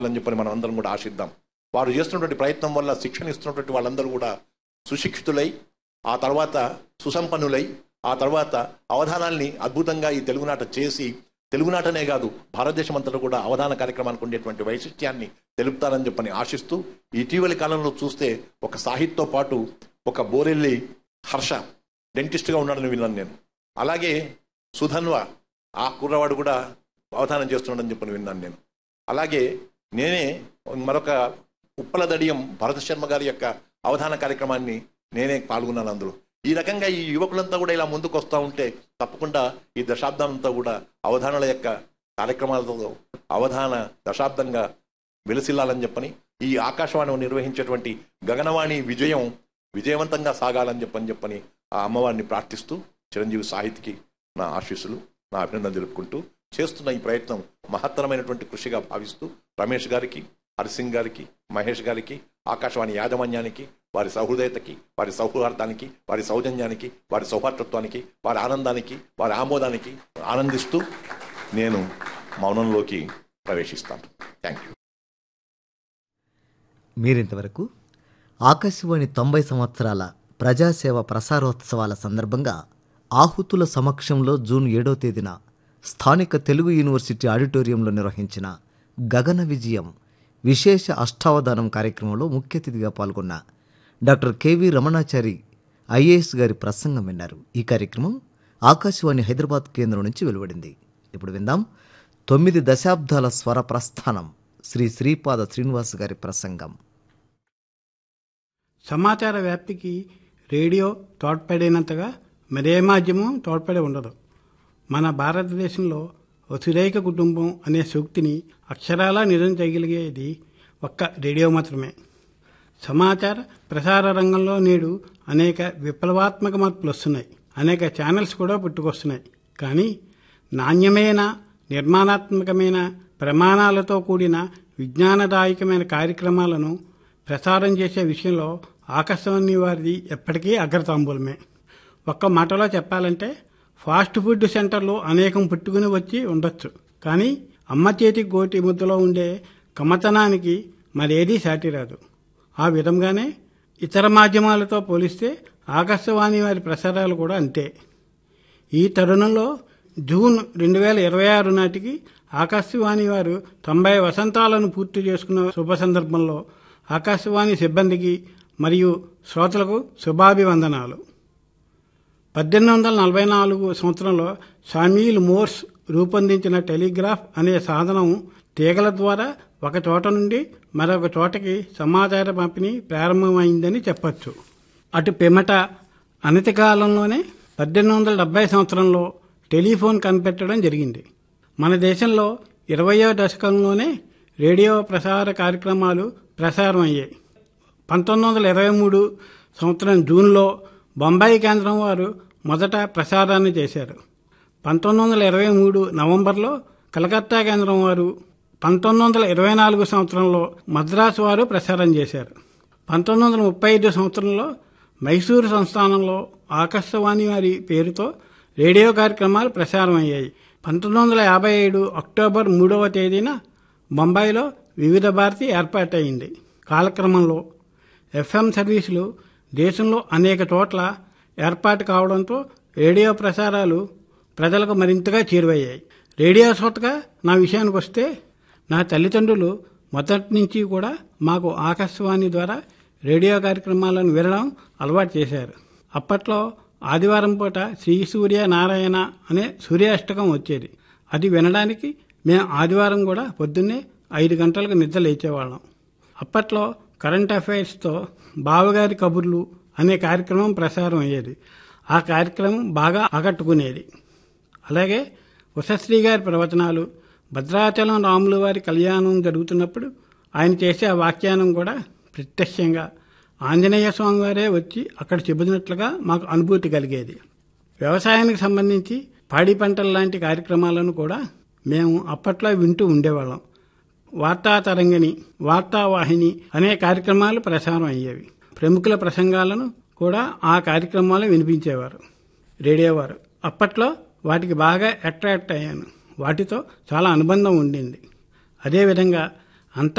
అని చెప్పని మనం అందరం కూడా ఆశిద్దాం వారు చేస్తున్నటువంటి ప్రయత్నం వల్ల శిక్షణ ఇస్తున్నటువంటి వాళ్ళందరూ కూడా సుశిక్షితులై ఆ తర్వాత సుసంపన్నులై ఆ తర్వాత అవధానాల్ని అద్భుతంగా ఈ తెలుగునాట చేసి తెలుగునాటనే కాదు భారతదేశం అంతటా కూడా అవధాన కార్యక్రమానికి ఉండేటువంటి వైశిష్ట్యాన్ని తెలుపుతారని చెప్పని ఆశిస్తూ ఇటీవలి కాలంలో చూస్తే ఒక సాహిత్యతో పాటు ఒక బోరెల్లి హర్ష డెంటిస్ట్గా ఉన్నాడని విన్నాను నేను అలాగే సుధన్వ ఆ కుర్రవాడు కూడా అవధానం చేస్తున్నాడని చెప్పని విన్నాను నేను అలాగే నేనే మరొక ఉప్పల దడియం భరత శర్మ గారి యొక్క అవధాన కార్యక్రమాన్ని నేనే పాల్గొన్నాను అందులో ఈ రకంగా ఈ యువకులంతా కూడా ఇలా ముందుకు వస్తూ ఉంటే తప్పకుండా ఈ దశాబ్దం కూడా అవధానాల యొక్క కార్యక్రమాలతో అవధాన దశాబ్దంగా వెలసిల్లాలని చెప్పని ఈ ఆకాశవాణి నిర్వహించేటువంటి గగనవాణి విజయం విజయవంతంగా సాగాలని చెప్పని చెప్పని ఆ అమ్మవారిని ప్రార్థిస్తూ చిరంజీవి సాహితికి నా ఆశీస్సులు నా అభినందన తెలుపుకుంటూ చేస్తున్న ఈ ప్రయత్నం మహత్తరమైనటువంటి కృషిగా భావిస్తూ రమేష్ గారికి హరిసింగ్ గారికి మహేష్ గారికి ఆకాశవాణి యాజమాన్యానికి వారి సహృదయతకి వారి సౌహార్దానికి వారి సౌజన్యానికి వారి సౌహార్దత్వానికి వారి ఆనందానికి వారి ఆమోదానికి ఆనందిస్తూ నేను మౌనంలోకి ప్రవేశిస్తాను థ్యాంక్ యూ మీరింతవరకు ఆకాశవాణి తొంభై సంవత్సరాల ప్రజాసేవ ప్రసారోత్సవాల సందర్భంగా ఆహుతుల సమక్షంలో జూన్ ఏడో తేదీన స్థానిక తెలుగు యూనివర్సిటీ ఆడిటోరియంలో నిర్వహించిన గగన విజయం విశేష అష్టావధానం కార్యక్రమంలో ముఖ్య అతిథిగా పాల్గొన్న డాక్టర్ కెవి రమణాచారి ఐఏఎస్ గారి ప్రసంగం విన్నారు ఈ కార్యక్రమం ఆకాశవాణి హైదరాబాద్ కేంద్రం నుంచి వెలువడింది ఇప్పుడు విందాం తొమ్మిది దశాబ్దాల స్వర ప్రస్థానం శ్రీ శ్రీపాద శ్రీనివాస్ గారి ప్రసంగం సమాచార వ్యాప్తికి రేడియో తోడ్పడినంతగా మరే మాధ్యమం తోడ్పడి ఉండదు మన భారతదేశంలో వసుదైక కుటుంబం అనే సూక్తిని అక్షరాలా నిజం చేయగలిగేది ఒక్క రేడియో మాత్రమే సమాచార ప్రసార రంగంలో నేడు అనేక విప్లవాత్మక మార్పులు వస్తున్నాయి అనేక ఛానల్స్ కూడా పుట్టుకొస్తున్నాయి కానీ నాణ్యమైన నిర్మాణాత్మకమైన ప్రమాణాలతో కూడిన విజ్ఞానదాయకమైన కార్యక్రమాలను ప్రసారం చేసే విషయంలో ఆకాశవాణి వారిది ఎప్పటికీ అగ్రతాంబూలమే ఒక్క మాటలో చెప్పాలంటే ఫాస్ట్ ఫుడ్ సెంటర్లు అనేకం పుట్టుకుని వచ్చి ఉండొచ్చు కానీ అమ్మ చేతి గోటి ముద్దలో ఉండే కమతనానికి మరేదీ సాటిరాదు ఆ విధంగానే ఇతర మాధ్యమాలతో పోలిస్తే ఆకాశవాణి వారి ప్రసారాలు కూడా అంతే ఈ తరుణంలో జూన్ రెండు వేల ఇరవై ఆరు నాటికి ఆకాశవాణి వారు తొంభై వసంతాలను పూర్తి చేసుకున్న శుభ సందర్భంలో ఆకాశవాణి సిబ్బందికి మరియు శ్రోతలకు శుభాభివందనాలు పద్దెనిమిది వందల నలభై నాలుగు సంవత్సరంలో షామీల్ మోర్స్ రూపొందించిన టెలిగ్రాఫ్ అనే సాధనం తీగల ద్వారా ఒక చోట నుండి మరొక చోటకి సమాచార పంపిణీ ప్రారంభమైందని చెప్పొచ్చు అటు పిమ్మట అనతి కాలంలోనే పద్దెనిమిది వందల డెబ్బై సంవత్సరంలో టెలిఫోన్ కనిపెట్టడం జరిగింది మన దేశంలో ఇరవయో దశకంలోనే రేడియో ప్రసార కార్యక్రమాలు ప్రసారం అయ్యాయి పంతొమ్మిది వందల ఇరవై మూడు సంవత్సరం జూన్లో బొంబాయి కేంద్రం వారు మొదట ప్రసారాన్ని చేశారు పంతొమ్మిది వందల ఇరవై మూడు నవంబర్లో కలకత్తా కేంద్రం వారు పంతొమ్మిది వందల ఇరవై నాలుగు సంవత్సరంలో మద్రాసు వారు ప్రసారం చేశారు పంతొమ్మిది వందల ముప్పై ఐదు సంవత్సరంలో మైసూరు సంస్థానంలో ఆకాశవాణి వారి పేరుతో రేడియో కార్యక్రమాలు ప్రసారం అయ్యాయి పంతొమ్మిది వందల యాభై ఏడు అక్టోబర్ మూడవ తేదీన బొంబాయిలో వివిధ భారతి ఏర్పాటైంది కాలక్రమంలో ఎఫ్ఎం సర్వీసులు దేశంలో అనేక చోట్ల ఏర్పాటు కావడంతో రేడియో ప్రసారాలు ప్రజలకు మరింతగా చేరువయ్యాయి రేడియో శ్రోతగా నా విషయానికి వస్తే నా తల్లిదండ్రులు మొదటి నుంచి కూడా మాకు ఆకాశవాణి ద్వారా రేడియో కార్యక్రమాలను వినడం అలవాటు చేశారు అప్పట్లో ఆదివారం పూట శ్రీ సూర్య నారాయణ అనే సూర్యాష్టకం వచ్చేది అది వినడానికి మేము ఆదివారం కూడా పొద్దున్నే ఐదు గంటలకు నిద్ర లేచేవాళ్ళం అప్పట్లో కరెంట్ అఫైర్స్తో బావగారి కబుర్లు అనే కార్యక్రమం ప్రసారం అయ్యేది ఆ కార్యక్రమం బాగా ఆకట్టుకునేది అలాగే ఉషశ్రీ గారి ప్రవచనాలు భద్రాచలం రాములు వారి కళ్యాణం జరుగుతున్నప్పుడు ఆయన చేసే ఆ వ్యాఖ్యానం కూడా ప్రత్యక్షంగా ఆంజనేయ స్వామి వారే వచ్చి అక్కడ చెబుతున్నట్లుగా మాకు అనుభూతి కలిగేది వ్యవసాయానికి సంబంధించి పాడి పంటల లాంటి కార్యక్రమాలను కూడా మేము అప్పట్లో వింటూ ఉండేవాళ్ళం వార్తా తరంగిణి వార్తావాహిని అనే కార్యక్రమాలు ప్రసారం అయ్యేవి ప్రముఖుల ప్రసంగాలను కూడా ఆ కార్యక్రమాలు వినిపించేవారు రేడియో వారు అప్పట్లో వాటికి బాగా అట్రాక్ట్ అయ్యాను వాటితో చాలా అనుబంధం ఉండింది అదేవిధంగా అంత